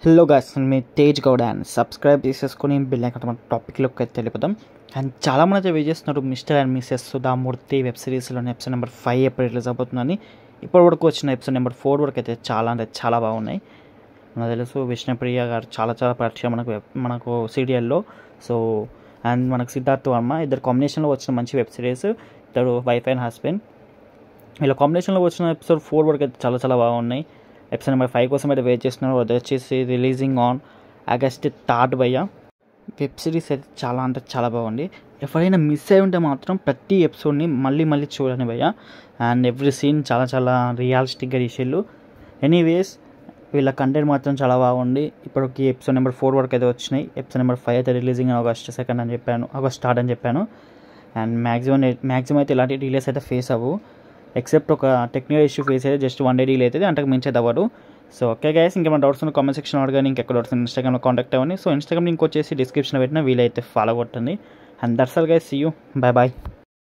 hello guys మీ Tej Goud and subscribe చేసేసుకొని బిల్ అక్కడ మన టాపిక్లోకి అయితే వెళ్ళిపోతాం అండ్ చాలామంది అయితే వెయిట్ చేస్తున్నారు mister and missus Sudha Murty web సిరీస్లోని episode number five ఎప్పుడు రిలీజ్ అవుతుందని ఇప్పటి వరకు వచ్చిన ఎపిసోడ్ నెంబర్ ఫోర్ వరకు అయితే చాలా అంటే చాలా బాగున్నాయి నాకు తెలుసు విష్ణుప్రియ గారు చాలా చాలా పరిచయం మనకు వెబ్- మనకు సీరియల్లో సో అండ్ మనకు సిద్ధార్థ్ వర్మ ఇద్దరు కాంబినేషన్లో వచ్చిన మంచి వెబ్ సిరీస్ ఇద్దరు వైఫ్ అండ్ హస్బెండ్ వీళ్ళ కాంబినేషన్లో వచ్చిన ఎపిసోడ్ ఫోర్ వరకు అయితే చాలా చాలా బాగున్నాయి ఎపిసోడ్ నెంబర్ ఫైవ్ కోసం అయితే వెయిట్ చేస్తున్నారు అది వచ్చేసి రిలీజింగ్ ఆన్ ఆగస్ట్ థర్డ్ భయ్య వెబ్ సిరీస్ అయితే చాలా అంటే చాలా బాగుంది ఎవరైనా మిస్ అయి ఉంటే మాత్రం ప్రతి ఎపిసోడ్ని మళ్ళీ మళ్ళీ చూడండి భయ్య అండ్ ఎవ్రీ సీన్ చాలా చాలా రియలిస్టిక్గా తీసేళ్ళు ఎనీవేస్ వీళ్ళ కంటెంట్ మాత్రం చాలా బాగుంది ఇప్పటికి ఎపిసోడ్ నెంబర్ ఫోర్ వరకు అయితే వచ్చినాయి ఎపిసోడ్ నెంబర్ ఫైవ్ అయితే రిలీజింగ్ ఆగస్ట్ సెకండ్ అని చెప్పాను ఆగస్ట్ థర్డ్ అని చెప్పాను అండ్ మ్యాక్సిమం మ్యాక్సిమం అయితే ఇలాంటి డీలేస్ అయితే ఫేస్ అవ్వు ఎక్సెప్ట్ ఒక టెక్నికల్ ఇష్యూ ఫేస్ అయితే జస్ట్ వన్ డే డీల్ అవుతుంది అంతకు మించి అయితే అవ్వదు సో ఓకే గైస్ ఇంకేమైనా డౌట్స్ ఉన్న కామెంట్ సెక్షన్ అడగాని ఇంకెక్కడ డౌట్స్ ఇన్స్టాగ్రామ్లో కాంటాక్ట్ అవ్వండి సో ఇన్స్టాగ్రామ్ లింక్ వచ్చేసి డిస్క్రిప్షన్లో పెట్టిన వీలైతే ఫాలో కొట్టండి and that's all guys see you bye bye